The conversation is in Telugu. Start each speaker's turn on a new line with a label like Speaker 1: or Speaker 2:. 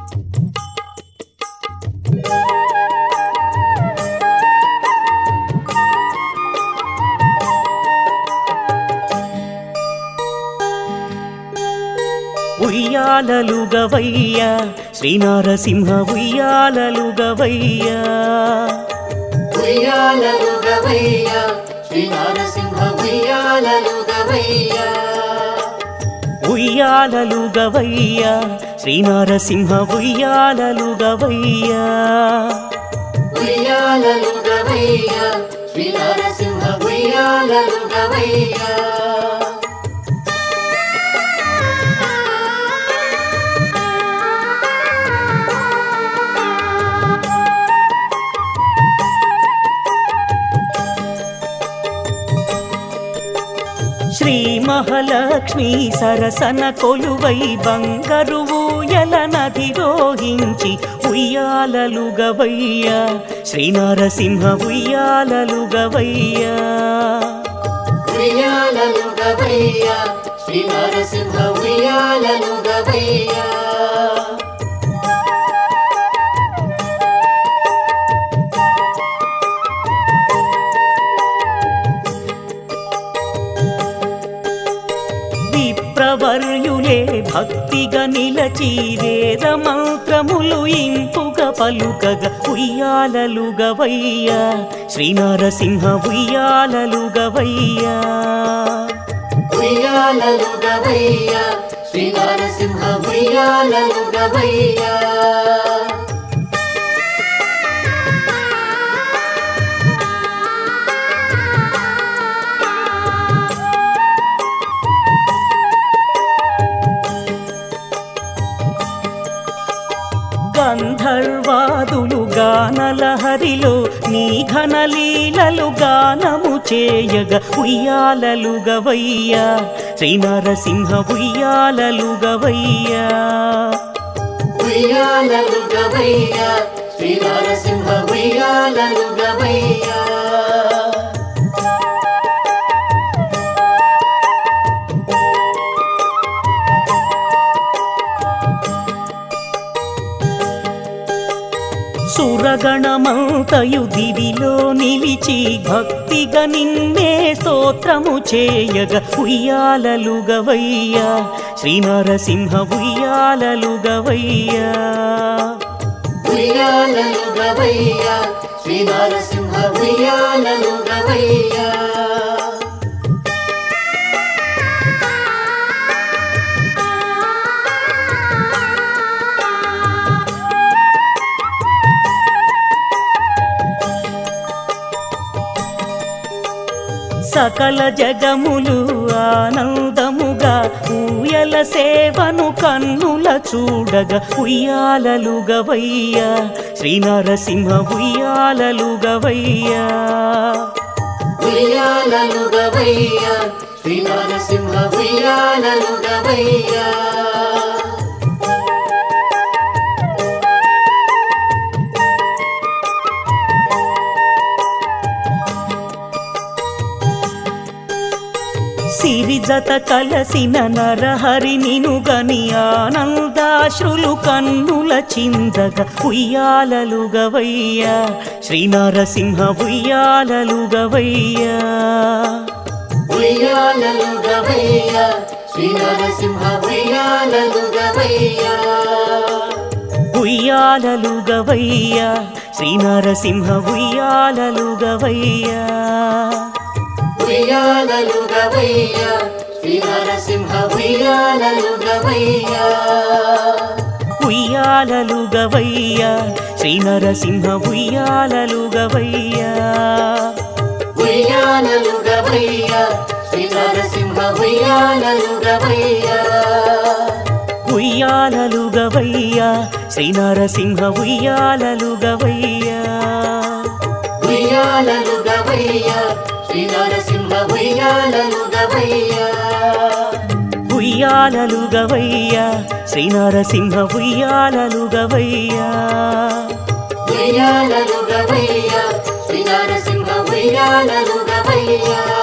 Speaker 1: ఉయ్యాలలుగవయ్యా శ్రీనారసింహ ఉయ్యాలలుగవయ్యా
Speaker 2: ఉయ్యాలలుగవయ్యా శ్రీ నరసింహ ఉయ్యాలలుగవయ్యా
Speaker 1: ఉయ్యాలలుగవయ్యా శ్రీనారసింహ ఉయ్యాలలుగవయ్యా
Speaker 2: ఉయ్యాలలుగవయ్యా శ్రీ నరసింహ ఉయ్యాలలుగవయ్యా
Speaker 1: శ్రీ మహాలక్ష్మి సరసన కొలువై బంగారు ఊయల నది రోహించి ఉయ్యాలలుగవయ్యా శ్రీనారసింహ ఉయ్యాలలుగవయ్యా
Speaker 2: ఉయ్యాలలుగవయ్యా శ్రీ నరసింహ ఉయ్యాలలుగవయ్యా
Speaker 1: విప్రవర్యులే భక్తిగా నిలచి వేద మంత్రములు ఇంపుగా పలుకగా ఉయ్యాలలుగవయ్యా శ్రీనారసింహ ఉయ్యాలలుగవయ్యా
Speaker 2: ఉయ్యాలలుగవయ్యా శ్రీ నరసింహ ఉయ్యాలలుగవయ్యా
Speaker 1: గంధర్వాదులు గానలహరిలో నీ ఘనలీలలు గానము చేయగా ఉయ్యాలలుగవయ్యా శ్రీనారసింహ ఉయ్యాలలుగవయ్యా
Speaker 2: ఉయ్యాలలుగవయ్యా శ్రీ నరసింహ ఉయ్యాలలుగవయ్యా
Speaker 1: సురగణమంతయు దివిలో నిలిచి భక్తిగా నిన్నే స్తోత్రము చేయగా ఉయ్యాలలుగవయ్యా శ్రీనారసింహ ఉయ్యాలలుగవయ్యా
Speaker 2: ఉయ్యాలలుగవయ్యా శ్రీ నరసింహ ఉయ్యాలలుగవయ్యా
Speaker 1: సకల జగములు ఆనందముగా ఊయల సేవను కన్నుల చూడగా ఉయ్యాలలుగవయ్యా శ్రీనారసింహ ఉయ్యాలలుగవయ్యా
Speaker 2: ఉయ్యాలలుగవయ్యా శ్రీ నరసింహ ఉయ్యాలలుగవయ్యా
Speaker 1: సిరిజత కలసిన నరహరి నినుగని ఆనందాశ్రులు కన్నుల చిందగా ఉయ్యాలలుగవయ్యా శ్రీనారసింహ ఉయ్యాలలుగవయ్యా
Speaker 2: ఉయ్యాలలుగవయ్యా శ్రీ నరసింహ ఉయ్యాలలుగవయ్యా
Speaker 1: ఉయ్యాలలుగవయ్యా శ్రీనారసింహ ఉయ్యాలలుగవయ్యా
Speaker 2: ఉయ్యాలలుగవయ్యా శ్రీ నరసింహ ఉయ్యాలలుగవయ్యా
Speaker 1: ఉయ్యాలలుగవయ్యా శ్రీనరసింహ ఉయ్యాలలుగవయ్యా
Speaker 2: ఉయ్యాలలుగవయ్యా శ్రీ నరసింహ ఉయ్యాలలుగవయ్యా
Speaker 1: ఉయ్యాలలుగవయ్యా శ్రీనరసింహ ఉయ్యాలలుగవయ్యా
Speaker 2: ఉయ్యాలలుగవయ్యా శ్రీ నరసింహ ఉయ్యాలలుగవయ్యా
Speaker 1: ఉయ్యాలలుగవయ్యా శ్రీనరసింహ ఉయ్యాలలుగవయ్యా
Speaker 2: ఉయ్యాలలుగవయ్యా శ్రీ నరసింహ ఉయ్యాలలుగవయ్యా